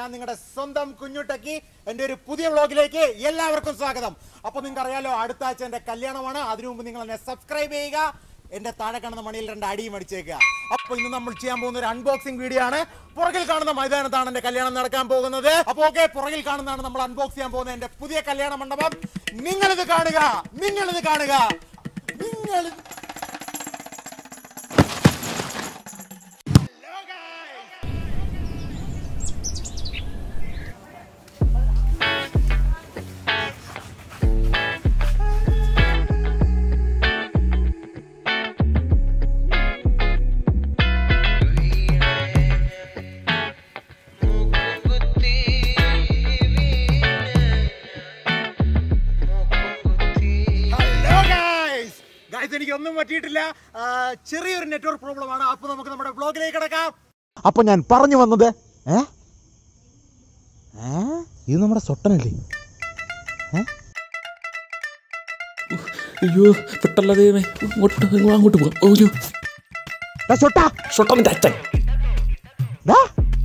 ഞാൻ നിങ്ങളുടെ സ്വന്തം കുഞ്ഞുട്ടക്കി എൻ്റെ ഒരു പുതിയ വ്ളോഗിലേക്ക് എല്ലാവർക്കും സ്വാഗതം അപ്പോൾ നിങ്ങൾക്ക് അറിയാലോ അടുത്ത ആഴ്ച എൻ്റെ കല്യാണമാണ് അതിനു മുമ്പ് നിങ്ങൾ എന്നെ സബ്സ്ക്രൈബ് ചെയ്യുക എൻ്റെ താഴെ കാണുന്ന മണിയിൽ രണ്ട് അടിയും അടിച്ചേക്കുക അപ്പോൾ ഇന്ന് നമ്മൾ ചെയ്യാൻ പോകുന്ന ഒരു അൺബോക്സിംഗ് വീഡിയോ ആണ് പുറകിൽ കാണുന്ന മൈതാനത്താണ് എൻ്റെ കല്യാണം നടക്കാൻ പോകുന്നത് അപ്പോൾ ഓക്കെ പുറകിൽ കാണുന്നതാണ് നമ്മൾ അൺബോക്സ് ചെയ്യാൻ പോകുന്ന എൻ്റെ പുതിയ കല്യാണ മണ്ഡപം നിങ്ങളിത് കാണുക നിങ്ങളിത് കാണുക നിങ്ങൾ ഹലോ ഗൈസ് ഗൈസ് എനിക്ക് ഒന്നും പറ്റിയിട്ടില്ല ആ, ചെറിയൊരു നെറ്റ്വർക്ക് പ്രോബ്ലം ആണ് അപ്പൊ നമുക്ക് നമ്മുടെ ബ്ലോഗിലേക്ക് കിടക്കാം അപ്പൊ ഞാൻ പറഞ്ഞു വന്നത് ഏ ഏ? ഇത് നമ്മുടെ സൊട്ടനല്ലേ അയ്യോ പെട്ടല്ല ദൈവമേ ഇങ്ങോട്ട് ഇങ്ങോ അങ്ങോട്ട് പോകാം ഓയ്യോ സൊട്ട ഷൊട്ടമിന്റെ അച്ഛൻ ദാ.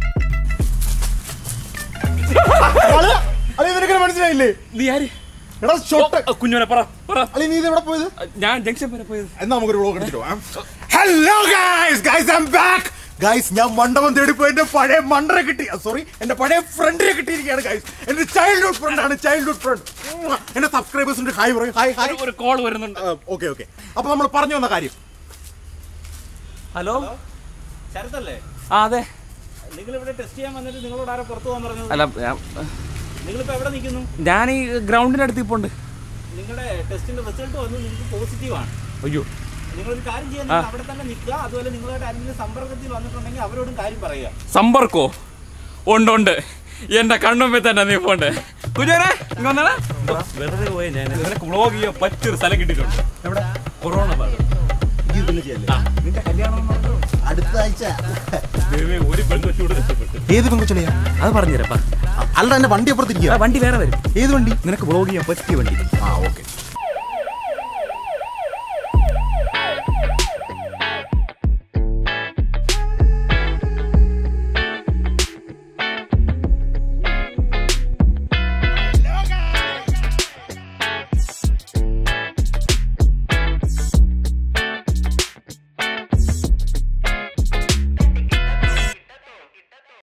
ആള്, അളി നിനക്ക് മനസ്സിലായില്ലേ നീ ആര് എടാ ഷൊട്ട് കുഞ്ഞോനെ പറ പറ അളി നീ ഇത് എവിടെ പോയത് ഞാൻ ജംഗ്ഷൻ വരെ പോയത് എന്നാ നമുക്കൊരു വ്ളോഗ് എടുത്തിട്ടോ hello guys guys I am back guys ഞാൻ മണ്ഡപം തേടിപ്പോ എന്റെ പഴയ മണ്ടറെ കിട്ടി സോറി എന്റെ പഴയ ഫ്രണ്ടിനെ കിട്ടിയിരിക്കുകയാണ് ഗൈസ് എന്റെ ചൈൽഡ്ഹുഡ് ഫ്രണ്ട് ആണ് ചൈൽഡ്ഹുഡ് ഫ്രണ്ട് എന്റെ സബ്സ്ക്രൈബേഴ്സ് ഉണ്ട് ഹായ് പറയും ഹായ് ഹായ് ഒരു കോൾ വരുന്നുണ്ട് ഓക്കെ ഓക്കെ അപ്പൊ നമ്മൾ പറഞ്ഞു വന്ന കാര്യം ഹലോ ശരത്തല്ലേ ആ അതെ നിങ്ങൾ ഇവിടെ ടെസ്റ്റ് ചെയ്യാൻ വന്നിട്ട് നിങ്ങളോട് ആരാ പുറത്തു പോകാൻ പറഞ്ഞത് അല്ല ഞാൻ- നിങ്ങളിപ്പോ എവിടെ നിൽക്കുന്നു ഞാൻ ഈ ഗ്രൗണ്ടിന്റെ അടുത്ത് ഇപ്പോൾ ഉണ്ട് നിങ്ങളുടെ ടെസ്റ്റിന്റെ റിസൾട്ട് വന്ന് നിങ്ങൾക്ക് പോസിറ്റീവ് ആണ് അയ്യോ നിങ്ങളൊരു കാര്യം ചെയ്യാൻ നിങ്ങൾ അവിടെ തന്നെ നിൽക്കുക അതുപോലെ നിങ്ങളായിട്ട് ആരെങ്കിലും സമ്പർക്കത്തിൽ വന്നിട്ടുണ്ടെങ്കിൽ അവരോടും കാര്യം പറയുക സമ്പർക്കോ ഉണ്ട് ഉണ്ട് എന്റെ കണ്ണുമ്പിൽ തന്നെ നീ പോണ്ട് കുഞ്ഞോനെ ഇങ്ങൊന്നാണ് വെറുതെ പോയ ഞാൻ നിനക്ക് വ്ളോഗ് ചെയ്യാൻ പറ്റിയൊരു സ്ഥലം കിട്ടിയിട്ടുണ്ട് എവിടെ കൊറോണ നിന്റെ കല്യാണം അടുത്ത ആഴ്ച ഒരു പെൺകൊച്ചൂടെ രക്ഷപ്പെട്ടു ഏത് പെൺകുച്ചളിയാ അത് പറഞ്ഞുതരാം അല്ല എന്റെ വണ്ടി അപ്പുറത്തിരിക്കുക വണ്ടി വേറെ വരും ഏത് വണ്ടി നിനക്ക് വ്ളോഗ് ചെയ്യാൻ പറ്റിയ വണ്ടി ആ ഓക്കെ